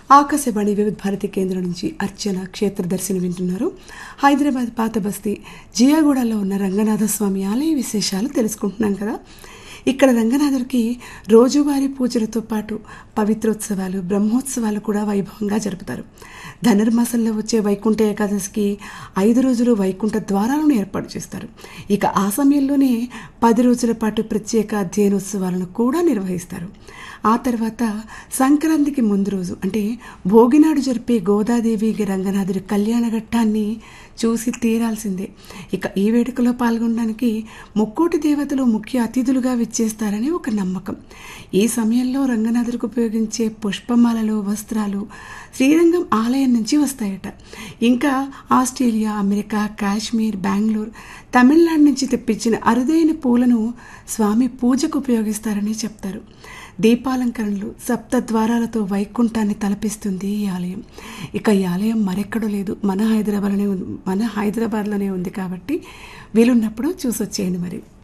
ఆకాశవాణి వివిధ భారతి కేంద్రం నుంచి అర్చన క్షేత్ర దర్శనం వింటున్నారు హైదరాబాద్ పాత బస్తీ జియాగూడలో ఉన్న రంగనాథ స్వామి ఆలయ విశేషాలు తెలుసుకుంటున్నాం కదా ఇక్కడ రంగనాథుడికి రోజువారీ పూజలతో పాటు పవిత్రోత్సవాలు బ్రహ్మోత్సవాలు కూడా వైభవంగా జరుపుతారు ధనుర్మాసంలో వచ్చే వైకుంఠ ఏకాదశికి ఐదు రోజులు వైకుంఠ ద్వారాలను ఏర్పాటు చేస్తారు ఇక ఆ సమయంలోనే పది రోజుల పాటు ప్రత్యేక అధ్యయనోత్సవాలను కూడా నిర్వహిస్తారు ఆ తర్వాత సంక్రాంతికి ముందు రోజు అంటే భోగినాడు జరిపే గోదాదేవి రంగనాథుడి కళ్యాణ ఘట్టాన్ని చూసి తీరాల్సిందే ఇక ఈ వేడుకలో పాల్గొనడానికి ముక్కోటి దేవతలు ముఖ్య అతిథులుగా విచ్చేస్తారని ఒక నమ్మకం ఈ సమయంలో రంగనాథుడికి ఉపయోగించే పుష్పమాలలు వస్త్రాలు శ్రీరంగం ఆలయం నుంచి వస్తాయట ఇంకా ఆస్ట్రేలియా అమెరికా కాశ్మీర్ బెంగళూరు తమిళనాడు నుంచి తెప్పించిన అరుదైన పూలను స్వామి పూజకు ఉపయోగిస్తారని చెప్తారు దీపాలంకరణలు సప్త ద్వారాలతో వైకుంఠాన్ని తలపిస్తుంది ఈ ఆలయం ఇక ఈ ఆలయం మరెక్కడో లేదు మన హైదరాబాద్లోనే ఉంది మన హైదరాబాద్లోనే ఉంది కాబట్టి వీలున్నప్పుడు చూసొచ్చేయండి మరి